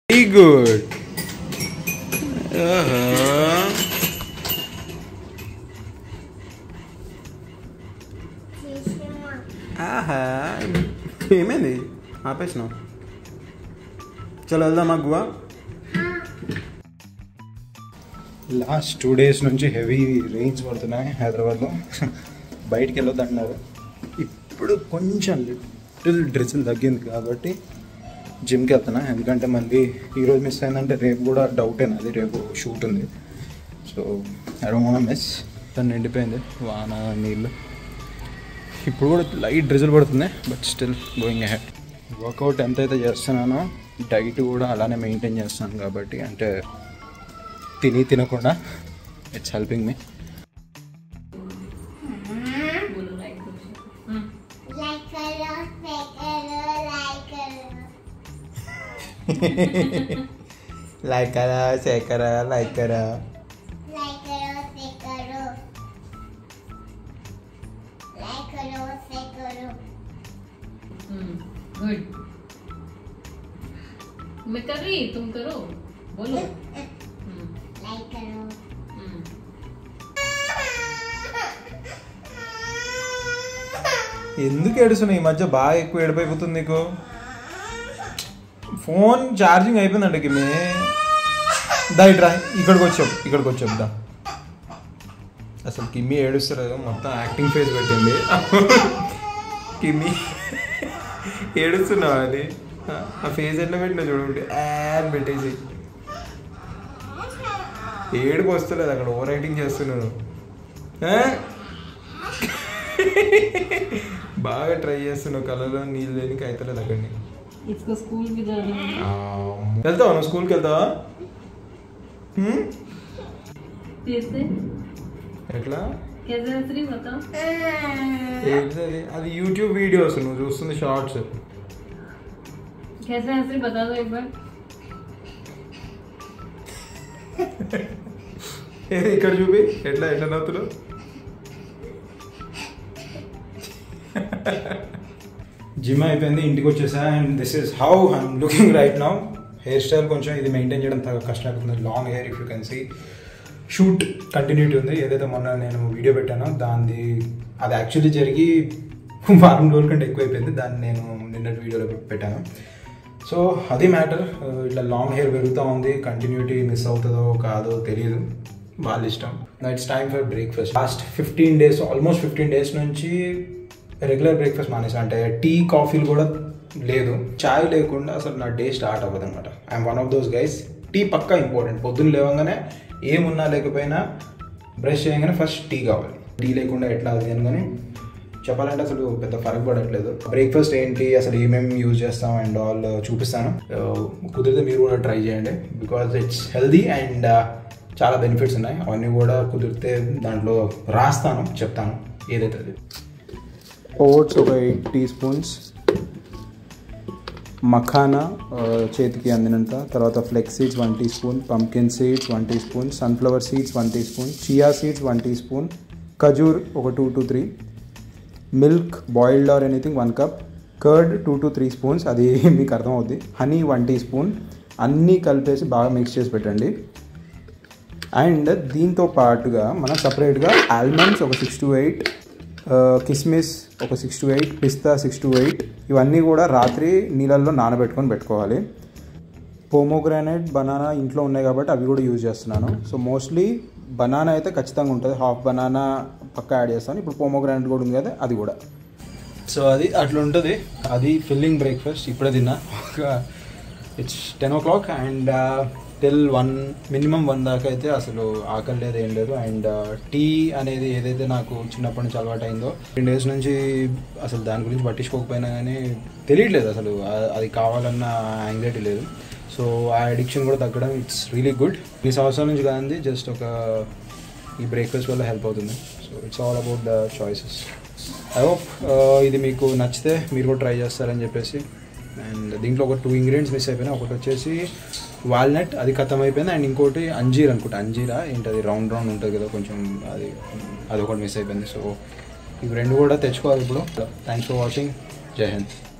Very good ఆహా ఏమైంది ఆపేసినావు చలో వెళ్దామా గువా లాస్ట్ టూ డేస్ నుంచి హెవీ రెయిన్స్ పడుతున్నాయి హైదరాబాద్లో బయటికి వెళ్ళొద్దు అంటున్నారు ఇప్పుడు కొంచెం లిటిల్ డ్రెస్సులు తగ్గింది కాబట్టి జిమ్కి వెళ్తున్నా ఎందుకంటే మళ్ళీ ఈరోజు మిస్ అయిందంటే రేపు కూడా డౌటే నాది రేపు షూట్ ఉంది so I don't want miss తను నిండిపోయింది వాన నీళ్ళు ఇప్పుడు కూడా లైట్ డ్రిజల్ పడుతుంది but still going ahead workout ఎంతైతే చేస్తున్నానో డైట్ కూడా అలానే మెయింటైన్ చేస్తాను కాబట్టి అంటే తిని తినకుండా ఇట్స్ హెల్పింగ్ మీ बोलो लाइक करो Like color, fake color, like color. Like కరా సేకరా లైక్ కరా Like color, fake color. Like color, fake color. गुड मैं कर रही तुम करो बोलो हम्म, Like color. हम्म। ఎందుకు ఏడుస్తున్నావు ఈ మధ్య బాగా ఎక్కువ ఏడిపోయిపోతుంది నీకు ఫోన్ ఛార్జింగ్ అయిపోయిందండి కిమ్మి దా ఇట్రా ఇక్కడికి వచ్చాం ఇక్కడికి వచ్చాం దా అసలు కిమ్మి ఏడుస్తారు మొత్తం యాక్టింగ్ ఫేస్ పెట్టింది కిమ్మి ఏడుస్తున్నావు అది ఆ ఫేస్ ఎట్లా పెట్టినా చూడండి యాన్ పెట్టేసి ఏడుపు వస్తలేదు అక్కడ ఓవర్ రైటింగ్ చేస్తున్నాను ఆ? బాగా ట్రై చేస్తున్నావు కళ్ళలో నీళ్ళు లేనికి అవుతలేదు అక్కడిని इसको स्कूल भी जाना है వెళ్తావా నువ్వు స్కూల్కి వెళ్తావా హ్మ్? कैसे ఎట్లా कैसे हंस रही बताओ ఏంటది అది యూట్యూబ్ వీడియోస్ నువ్వు చూస్తుంది షార్ట్స్ कैसे हंस रही बता दो एक बार ఏది ఇక్కడ చూపి ఎట్లా ఎట్లా నవ్వుతున్నావు జిమ్ అయిపోయింది ఇంటికి వచ్చేసా and this is how I'm looking right now hair style కొంచెం ఇది మెయింటైన్ చేయడం తగ్గ కష్టమైపోతుంది long hair if you can see shoot continuity ఉంది ఏదైతే మొన్న నేను వీడియో పెట్టానో దాన్ని అది యాక్చువల్లీ జరిగి వారం రోజుల కంటే ఎక్కువైపోయింది దాన్ని నేను నిన్నటి వీడియోలో పెట్టాను సో అది మ్యాటర్ ఇట్లా లాంగ్ హెయిర్ పెరుగుతూ ఉంది కంటిన్యూటీ మిస్ అవుతుందో కాదో తెలియదు వాళ్ళ ఇష్టం it's time for breakfast last fifteen days almost fifteen days నుంచి రెగ్యులర్ బ్రేక్ఫాస్ట్ మానేసాను అంటే టీ కాఫీలు కూడా లేదు చాయ్ లేకుండా అసలు నా డే స్టార్ట్ అవ్వదు అనమాట I'm one of those guys tea పక్కా ఇంపార్టెంట్ పొద్దున్న లేవగానే ఏమున్నా లేకపోయినా బ్రష్ చేయగానే ఫస్ట్ టీ కావాలి టీ లేకుండా ఎట్లా అది అని కానీ చెప్పాలంటే అసలు పెద్ద ఫరక్ పడట్లేదు బ్రేక్ఫాస్ట్ ఏంటి అసలు ఏమేమి యూజ్ చేస్తాం అండ్ ఆల్ చూపిస్తాను Uh, కుదిరితే మీరు కూడా ట్రై చేయండి బికాజ్ ఇట్స్ హెల్దీ అండ్ చాలా బెనిఫిట్స్ ఉన్నాయి అవన్నీ కూడా కుదిరితే దాంట్లో రాస్తాను చెప్తాను ఏదైతే అది ఓట్స్ ఒక ఎయిట్ టీ స్పూన్స్ మఖానా ఆ, చేతికి అందినంత తర్వాత flax seeds one teaspoon pumpkin seeds one teaspoon sunflower seeds one teaspoon chia seeds one teaspoon ఖజూర్ ఒక two to three milk boiled or anything one cup curd two to three spoons అది మీకు అర్థమవుద్ది honey one teaspoon అన్నీ కలిపేసి బాగా mix చేసి పెట్టండి అండ్ దీంతో పాటుగా మనం సపరేట్గా ఆల్మండ్స్ ఒక సిక్స్ టు ఎయిట్ కిస్మిస్ ఒక సిక్స్ టు ఎయిట్ పిస్తా సిక్స్ టు ఎయిట్ ఇవన్నీ కూడా రాత్రి నీళ్ళల్లో నానబెట్టుకొని పెట్టుకోవాలి పోమోగ్రానైట్ బనానా ఇంట్లో ఉన్నాయి కాబట్టి అవి కూడా యూజ్ చేస్తున్నాను సో మోస్ట్లీ బనానా అయితే ఖచ్చితంగా ఉంటుంది హాఫ్ బనానా పక్క యాడ్ చేస్తాను ఇప్పుడు పోమోగ్రానైట్ కూడా ఉంది కదా అది కూడా సో అది అట్లా ఉంటుంది అది ఫిల్లింగ్ బ్రేక్ఫాస్ట్ ఇప్పుడే తిన్నా ఒక it's ten o'clock and till one minimum one దాకా అయితే అసలు ఆకలి లేదు ఏం లేదు అండ్ టీ అనేది ఏదైతే నాకు చిన్నప్పటి నుంచి అలవాటు అయిందో టెన్ డేస్ నుంచి అసలు దాని గురించి పట్టించుకోకపోయినా కానీ తెలియట్లేదు అసలు ఆ- అది కావాలన్న యాంగ్జైటీ లేదు సో ఆ అడిక్షన్ కూడా తగ్గడం ఇట్స్ రియలీ గుడ్ ఈ సంవత్సరాల నుంచి కాదండి జస్ట్ ఒక ఈ బ్రేక్ఫాస్ట్ వల్ల హెల్ప్ అవుతుంది so it's all about the choices I hope ఇది మీకు నచ్చితే మీరు కూడా ట్రై చేస్తారని చెప్పేసి అండ్ దీంట్లో ఒక టూ ఇంగ్రీడియంట్స్ మిస్ అయిపోయినాయి ఒకటి వచ్చేసి వాల్నట్ అది ఖతం అయిపోయింది అండ్ ఇంకోటి అంజీర్ అనుకుంటా అంజీరా ఏంటది రౌండ్ రౌండ్ ఉంటుంది కదా కొంచెం అది అది ఒకటి మిస్ అయిపోయింది సో ఇవి రెండు కూడా తెచ్చుకోవాలి ఇప్పుడు థ్యాంక్స్ ఫర్ వాచింగ్ జై హింద్